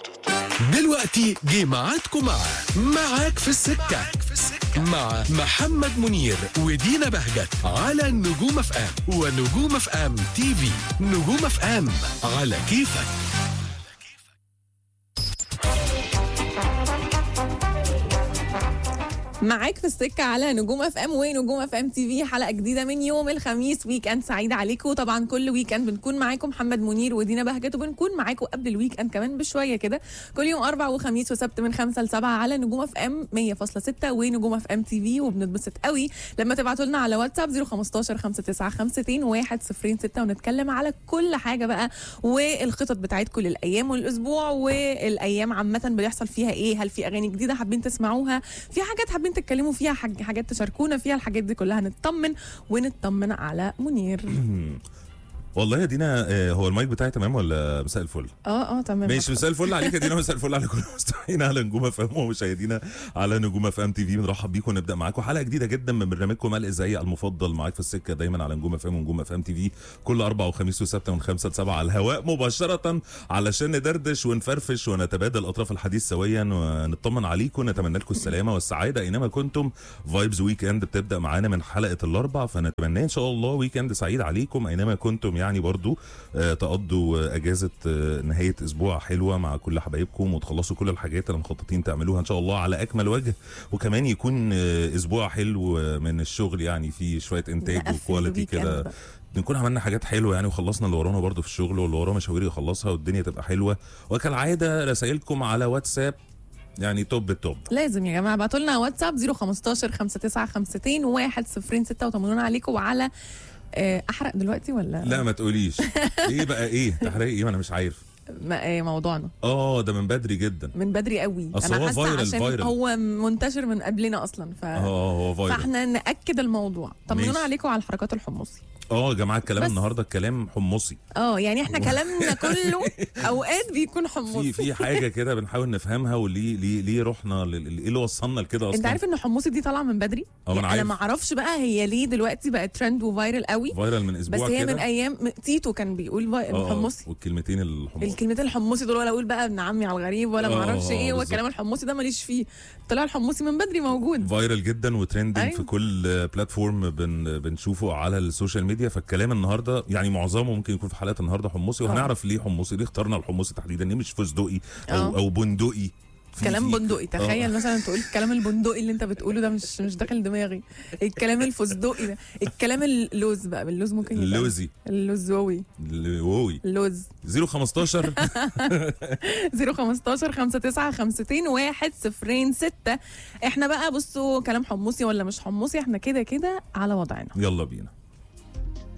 دلوقتي جه ميعادكم مع معاك في السكة مع محمد منير ودينا بهجت على نجوم اف ام ونجوم اف ام تي في نجوم اف ام على كيفك معاك في السكة على نجوم اف ام ونجوم اف ام تي في حلقة جديدة من يوم الخميس ويك اند سعيد عليكم طبعا كل ويك اند بنكون معاكم محمد منير ودينا بهجت وبنكون معاكم قبل الويك اند كمان بشوية كده كل يوم اربع وخميس وسبت من خمسة لسبعة على نجوم اف ام 100.6 ونجوم اف ام تي في وبنتبسط قوي لما تبعتوا لنا على واتساب 015 59 106 ونتكلم على كل حاجة بقى والخطط بتاعتكم للايام والاسبوع والايام عامة بيحصل فيها ايه هل في اغاني جديدة حابين تسمعوها في حاجات حابين تتكلموا فيها حاج- حاجات تشاركونا فيها الحاجات دي كلها نطمن ونطمن على منير والله يا دينا آه، هو المايك بتاعي تمام ولا مساء الفل؟ اه اه تمام ماشي مساء الفل عليك يا دينا مساء الفل على كل مستمعينا على نجوم اف ام ومشاهدينا على نجوم اف ام تي في بنرحب بيكم ونبدا معاكم حلقه جديده جدا من برنامجكم الاذاعي المفضل معاك في السكه دايما على نجوم اف ام ونجوم اف ام تي في كل اربع وخميس وسبت من خمسه لسبعه على الهواء مباشره علشان ندردش ونفرفش ونتبادل اطراف الحديث سويا ونطمن عليكم نتمنى لكم السلامه والسعاده اينما كنتم فايبز ويك اند بتبدا معانا من حلقه الاربع فنتمنى ان شاء الله ويك اند سعيد عليكم اينما كنتم يعني برضو آه، تقضوا آه، اجازه آه، نهايه اسبوع حلوه مع كل حبايبكم وتخلصوا كل الحاجات اللي مخططين تعملوها ان شاء الله على اكمل وجه وكمان يكون آه، اسبوع حلو آه، من الشغل يعني في شويه انتاج نقفل وكواليتي الويك إند كده بقى. نكون عملنا حاجات حلوه يعني وخلصنا اللي ورانا برضو في الشغل واللي وراه مشاوير يخلصها والدنيا تبقى حلوه وكالعاده رسائلكم على واتساب يعني توب التوب لازم يا جماعه ابعتوا لنا واتساب 015 59 106 وطمنونا عليكم وعلى آه، احرق دلوقتي ولا لا ما تقوليش ايه بقى ايه تحرقي ايه ما انا مش عارف ما آه، موضوعنا اه ده من بدري جدا من بدري قوي أصل انا هو حاسه فايرال- عشان فايرال. هو منتشر من قبلنا اصلا ف اه هو فايرال فاحنا ناكد الموضوع طمنونا ماشي. عليكم على الحركات الحمصي اه يا جماعه الكلام بس. النهارده الكلام حمصي اه يعني احنا كلامنا كله اوقات بيكون حمصي في في حاجه كده بنحاول نفهمها وليه ليه ليه رحنا لل- ايه اللي وصلنا لكده اصلا انت عارف ان حمصي دي طالعه من بدري اه، ما أنا يعني انا عارف. ما اعرفش بقى هي ليه دلوقتي بقت ترند وفايرال قوي فايرال من بس اسبوع هي كده من ايام م- تيتو كان بيقول فاي- اه، اه، حمصي والكلمتين الحمصي الكلمتين الحمصي دول ولا اقول بقى ابن عمي على الغريب ولا ما اه، اعرفش اه، ايه هو بالظبط. الكلام الحمصي ده ماليش فيه طلع الحمصي من بدري موجود فايرال جدا وترندنج أيوة. في كل بلاتفورم بن بنشوفه على السوشيال ميديا فالكلام النهارده يعني معظمه ممكن يكون في حلقه النهارده حمصي اه. وهنعرف ليه حمصي ليه اخترنا الحمصي تحديدا ليه مش فستقي او اه. او بندقي في- كلام في- بندقي تخيل مثلا تقول الكلام البندقي اللي انت بتقوله ده مش مش داخل دماغي الكلام الفستقي ده الكلام اللوز بقى باللوز ممكن يبقى اللوزي اللوزوي اللوي اللوز 015 015 59 106 احنا بقى بصوا كلام حمصي ولا مش حمصي احنا كده كده على وضعنا يلا بينا